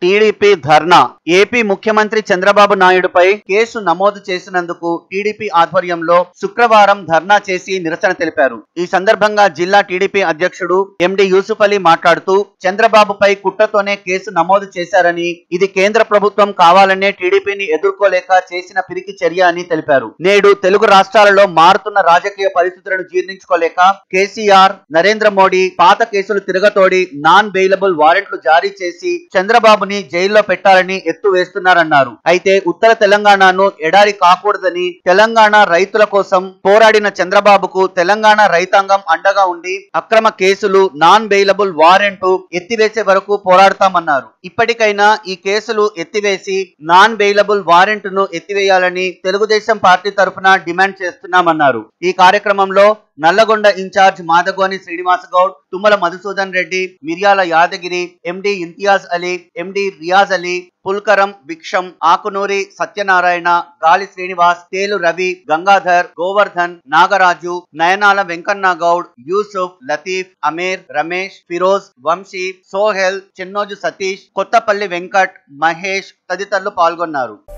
TDP ధర్నా AP ముఖ్యమంత్రి Chandrababu నాయుడుపై case నమోదు చేసినందుకు టీడీపీ ఆధ్వర్యంలో శుక్రవారం ధర్నా చేసి నిరసన తెలిపారు ఈ సందర్భంగా జిల్లా టీడీపీ అధ్యక్షుడు ఎండి యూసుఫ్ అలీ మాట్లాడుతూ చంద్రబాబుపై కుట్రతోనే కేసు నమోదు చేశారని ఇది కేంద్ర ప్రభుత్వం కావాలనే టీడీపీని ఎదుర్కోలేక చేసిన పిరికి చర్య అని తెలిపారు నేడు తెలుగు రాష్ట్రాలలో మారుతున్న రాజకీయ పరిస్థితులను జీర్ణించుకోలేక కేసీఆర్ నరేంద్ర మోడీ పాత కేసులు తిరగతోడి నాన్ బెయిలబుల్ వారెంట్లు జారీ చేసి చంద్రబాబుని జైల్లో పెట్టాలని ఎత్తు వేస్తున్నారన్నారు అయితే ఉత్తర తెలంగాణను ఎడారి కాకూడదని తెలంగాణ రైతుల కోసం పోరాడిన చంద్రబాబుకు తెలంగాణ రైతాంగం అండగా ఉండి అక్రమ కేసులు నాన్ బెయిలబుల్ వారెంట్ ఎత్తివేసే వరకు పోరాడతామన్నారు ఇప్పటికైనా ఈ కేసులు ఎత్తివేసి నాన్ బెయిలబుల్ వారెంట్ ను ఎత్తివేయాలని తెలుగుదేశం పార్టీ తరఫున డిమాండ్ చేస్తున్నామన్నారు ఈ కార్యక్రమంలో Nalgonda in charge Madagoni Srinivasa Goud Tummala Madhusudan Reddy Miryala Yadagiri MD Imtiaz Ali MD Riyaz Ali Pulkaram Bhiksham Akunuri Satyanarayana Gali Srinivas తేలు రవి గంగాధర్ గోవర్ధన్ నాగరాజు నయనాల వెంకన్న గౌడ్ యూసుఫ్ లతీఫ్ అమీర్ రమేష్ ఫిరోజ్ వంశీ సోహెల్ చిన్నోజు సతీష్ కొత్తపల్లి వెంకట్ మహేష్ తదితరులు పాల్గొన్నారు